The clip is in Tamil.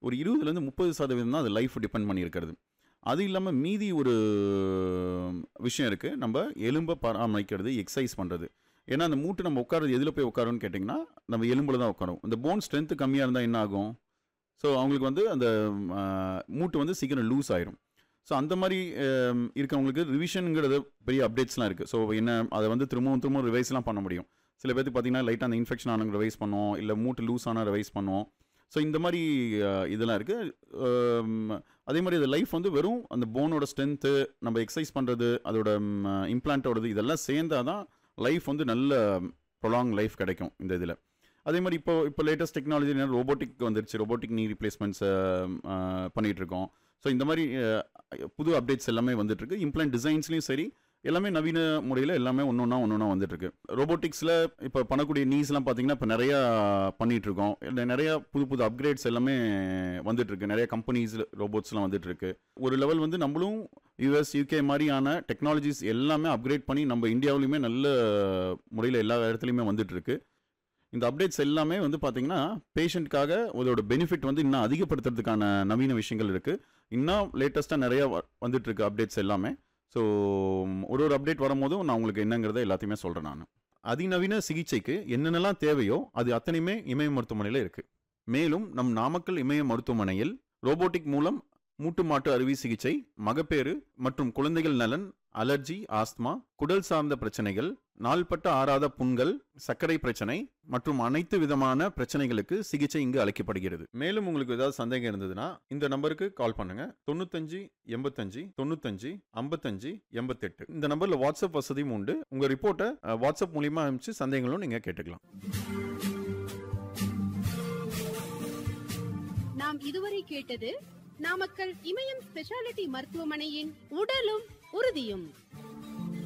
ஒரு இருபதுலேருந்து முப்பது சதவீதம் தான் அது லைஃப் டிபெண்ட் பண்ணியிருக்கிறது அது இல்லாமல் மீதி ஒரு விஷயம் இருக்குது நம்ம எலும்பை பராமரிக்கிறது எக்ஸசைஸ் பண்ணுறது ஏன்னா அந்த மூட்டு நம்ம உட்காருறது எதில் போய் உட்காருன்னு கேட்டிங்கன்னா நம்ம எலும்பில் தான் உட்காரும் இந்த போன் ஸ்ட்ரென்த்து கம்மியாக இருந்தால் என்ன ஆகும் ஸோ அவங்களுக்கு வந்து அந்த ஆஹ், மூட்டு வந்து சீக்கிரம் லூஸ் ஆயிரும் ஸோ அந்த மாதிரி ஆம், இருக்கவங்களுக்கு ரிவிஷனுங்கிறது பெரிய அப்டேட்ஸ்லாம் இருக்குது ஸோ என்ன அதை வந்து திரும்பவும் திரும்பவும் ரிவைஸ்லாம் பண்ண முடியும் சில பேருக்கு பார்த்தீங்கன்னா லைட்டாக அந்த இன்ஃபெக்ஷன் ஆனவங்க ரிவைஸ் பண்ணுவோம் இல்லை மூட்டு லூஸ் ஆனால் ரிவைஸ் பண்ணுவோம் ஸோ இந்த மாதிரி ஆஹ், இதெல்லாம் இருக்குது அதே மாதிரி அது லைஃப் வந்து வெறும் அந்த போனோட ஸ்ட்ரென்த்து நம்ம எக்ஸசைஸ் பண்ணுறது அதோட இம்ப்ளான்ட்டோடது இதெல்லாம் சேர்ந்தாதான் தான் லைஃப் வந்து நல்ல ப்ரொலாங் லைஃப் கிடைக்கும் இந்த இதில் அதே மாதிரி இப்போ இப்போ லேட்டஸ்ட் டெக்னாலஜி ரோபோட்டிக் வந்துருச்சு ரோபோட்டிக் நீ ரீப்ளேஸ்மெண்ட்ஸ் பண்ணிகிட்டு இருக்கோம் ஸோ இந்த மாதிரி அஹ், புது அப்டேட்ஸ் எல்லாமே வந்துட்டு இருக்கு இம்ப்ளான்ட் டிசைன்ஸ்லையும் சரி எல்லாமே நவீன முறையில் எல்லாமே ஒன்று ஒன்றா ஒன்று ஒன்றா வந்துட்டு இருக்கு ரோபோட்டிக்ஸில் இப்போ பண்ணக்கூடிய நீஸ்லாம் பார்த்தீங்கன்னா இப்போ நிறையா பண்ணிட்டு இருக்கோம் இல்லை நிறையா புது புது அப்கிரேட்ஸ் எல்லாமே வந்துட்டு இருக்கு நிறைய கம்பெனிஸ் ரோபோட்ஸ்லாம் வந்துட்டு இருக்கு ஒரு லெவல் வந்து நம்மளும் யூஎஸ் யூகே மாதிரியான டெக்னாலஜிஸ் எல்லாமே அப்கிரேட் பண்ணி நம்ம இந்தியாவிலையுமே நல்ல முறையில் எல்லா இடத்துலையுமே வந்துட்டு இருக்கு இந்த அப்டேட்ஸ் எல்லாமே வந்து பார்த்தீங்கன்னா பேஷண்ட்காக அதோட பெனிஃபிட் வந்து இன்னும் அதிகப்படுத்துறதுக்கான நவீன விஷயங்கள் இருக்குது இன்னும் லேட்டஸ்ட்டாக நிறைய வ- வந்துட்டு இருக்கு அப்டேட்ஸ் எல்லாமே ஸோ ஒரு ஒரு அப்டேட் வரும்போதும் நான் உங்களுக்கு என்னங்கிறத எல்லாத்தையுமே சொல்கிறேன் நான் அதிநவீன சிகிச்சைக்கு என்னென்னலாம் தேவையோ அது அத்தனையுமே இமய மருத்துவமனையில் இருக்குது மேலும் நம் நாமக்கல் இமய மருத்துவமனையில் ரோபோட்டிக் மூலம் மூட்டு மாட்டு அறுவை சிகிச்சை மகப்பேறு மற்றும் குழந்தைகள் நலன் அலர்ஜி ஆஸ்துமா குடல் சார்ந்த பிரச்சனைகள் நாள்பட்ட ஆறாத புண்கள் சர்க்கரை பிரச்சனை மற்றும் அனைத்து விதமான பிரச்சனைகளுக்கு சிகிச்சை இங்கு அளிக்கப்படுகிறது மேலும் உங்களுக்கு ஏதாவது சந்தேகம் இருந்ததுன்னா இந்த நம்பருக்கு கால் பண்ணுங்க தொண்ணூத்தஞ்சு எண்பத்தஞ்சு தொண்ணூத்தஞ்சு ஐம்பத்தஞ்சு எண்பத்தெட்டு இந்த நம்பர்ல வாட்ஸ்அப் வசதியும் உண்டு உங்க ரிப்போர்ட்டை அஹ், வாட்ஸ்அப் மூலியமா அனுப்பிச்சு சந்தேகங்களும் நீங்க கேட்டுக்கலாம் நாம் இதுவரை கேட்டது நாமக்கல் இமயம் ஸ்பெஷாலிட்டி மருத்துவமனையின் உடலும் உறுதியும்